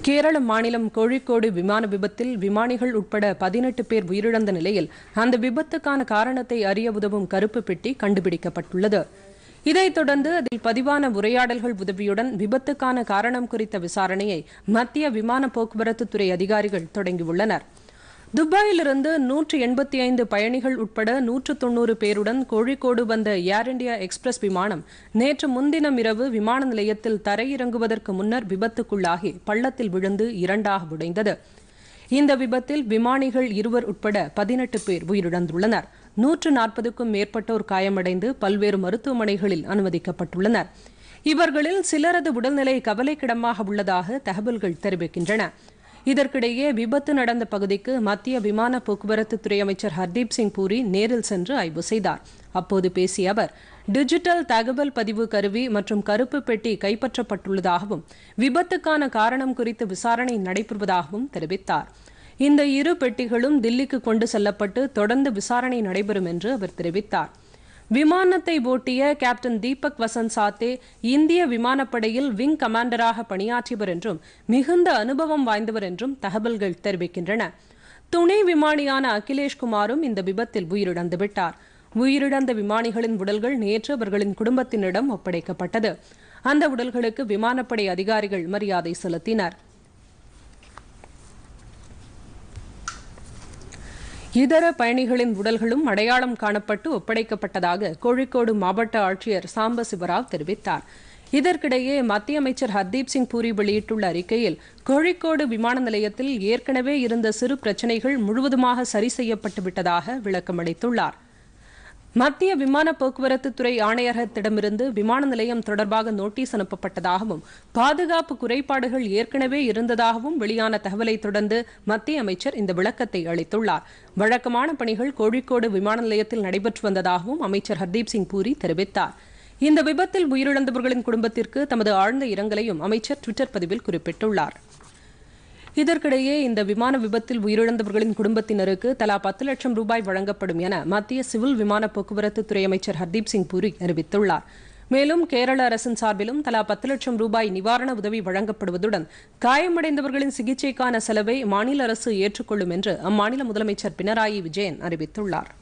கேரள மாநிலம் கோழிக்கோடு விமான விபத்தில் விமானிகள் உட்பட பதினெட்டு பேர் உயிரிழந்த நிலையில் அந்த விபத்துக்கான காரணத்தை அறிய உதவும் கருப்பு பெட்டி கண்டுபிடிக்கப்பட்டுள்ளது இதைத் தொடர்ந்து அதில் பதிவான உரையாடல்கள் உதவியுடன் விபத்துக்கான காரணம் குறித்த விசாரணையை மத்திய விமான போக்குவரத்து துறை அதிகாரிகள் தொடங்கியுள்ளனர் துபாயிலிருந்து நூற்று எண்பத்தி ஐந்து பயணிகள் உட்பட நூற்று தொன்னூறு பேருடன் கோழிக்கோடு வந்த ஏர் இந்தியா எக்ஸ்பிரஸ் விமானம் நேற்று முன்தினம் இரவு விமான நிலையத்தில் தரையிறங்குவதற்கு முன்னர் விபத்துக்குள்ளாகி பள்ளத்தில் விழுந்து இரண்டாக உடைந்தது இந்த விபத்தில் விமானிகள் இருவர் உட்பட பதினெட்டு பேர் உயிரிழந்துள்ளனர் நூற்று நாற்பதுக்கும் மேற்பட்டோர் காயமடைந்து பல்வேறு மருத்துவமனைகளில் அனுமதிக்கப்பட்டுள்ளனர் இவர்களில் சிலரது உடல்நிலை கவலைக்கிடமாக உள்ளதாக தகவல்கள் தெரிவிக்கின்றன இதற்கிடையே விபத்து நடந்த பகுதிக்கு மத்திய விமான போக்குவரத்து துறை அமைச்சர் ஹர்தீப் சிங் பூரி நேரில் சென்று ஆய்வு செய்தார் அப்போது பேசிய அவர் டிஜிட்டல் தகவல் பதிவு கருவி மற்றும் கருப்பு பெட்டி கைப்பற்றப்பட்டுள்ளதாகவும் விபத்துக்கான காரணம் குறித்து விசாரணை நடைபெறுவதாகவும் தெரிவித்தார் இந்த இரு பெட்டிகளும் தில்லிக்கு கொண்டு செல்லப்பட்டு தொடர்ந்து விசாரணை நடைபெறும் என்று அவர் தெரிவித்தார் விமானத்தை ஓட்டிய கேப்டன் தீபக் வசந்த் சாத்தே இந்திய விமானப்படையில் விங் கமாண்டராக பணியாற்றியவர் என்றும் மிகுந்த அனுபவம் வாய்ந்தவர் என்றும் தகவல்கள் தெரிவிக்கின்றன துணை விமானியான அகிலேஷ் குமாரும் இந்த விபத்தில் உயிரிழந்து விட்டார் உயிரிழந்த விமானிகளின் உடல்கள் நேற்று அவர்களின் குடும்பத்தினரிடம் ஒப்படைக்கப்பட்டது அந்த உடல்களுக்கு விமானப்படை அதிகாரிகள் மரியாதை செலுத்தினர் இதர பயணிகளின் உடல்களும் அடையாளம் காணப்பட்டு ஒப்படைக்கப்பட்டதாக கோழிக்கோடு மாவட்ட ஆட்சியர் சாம்ப சிவராவ் தெரிவித்தார் இதற்கிடையே மத்திய அமைச்சர் ஹர்தீப் சிங் பூரி வெளியிட்டுள்ள அறிக்கையில் கோழிக்கோடு விமான நிலையத்தில் ஏற்கனவே இருந்த சிறு பிரச்சினைகள் முழுவதுமாக சரி செய்யப்பட்டு விட்டதாக விளக்கமளித்துள்ளார் மத்திய விமான போக்குவரத்து துறை ஆணையரகத்திடமிருந்து விமான நிலையம் தொடர்பாக நோட்டீஸ் அனுப்பப்பட்டதாகவும் பாதுகாப்பு குறைபாடுகள் ஏற்கனவே இருந்ததாகவும் வெளியான தகவலை தொடர்ந்து மத்திய அமைச்சர் இந்த விளக்கத்தை அளித்துள்ளார் வழக்கமான பணிகள் கோழிக்கோடு விமான நிலையத்தில் நடைபெற்று வந்ததாகவும் அமைச்சர் ஹர்தீப் சிங் பூரி தெரிவித்தார் இந்த விபத்தில் உயிரிழந்தவர்களின் குடும்பத்திற்கு தமது ஆழ்ந்த இரங்கலையும் அமைச்சர் டுவிட்டர் பதிவில் குறிப்பிட்டுள்ளார் இதற்கிடையே இந்த விமான விபத்தில் உயிரிழந்தவர்களின் குடும்பத்தினருக்கு தலா பத்து லட்சம் ரூபாய் வழங்கப்படும் என மத்திய சிவில் விமான போக்குவரத்து துறை அமைச்சர் ஹர்தீப் சிங் பூரி அறிவித்துள்ளார் மேலும் கேரள அரசின் சார்பிலும் தலா பத்து லட்சம் ரூபாய் நிவாரண உதவி வழங்கப்படுவதுடன் காயமடைந்தவர்களின் சிகிச்சைக்கான செலவை மாநில அரசு ஏற்றுக்கொள்ளும் என்று அம்மாநில முதலமைச்சர் பினராயி விஜயன் அறிவித்துள்ளார்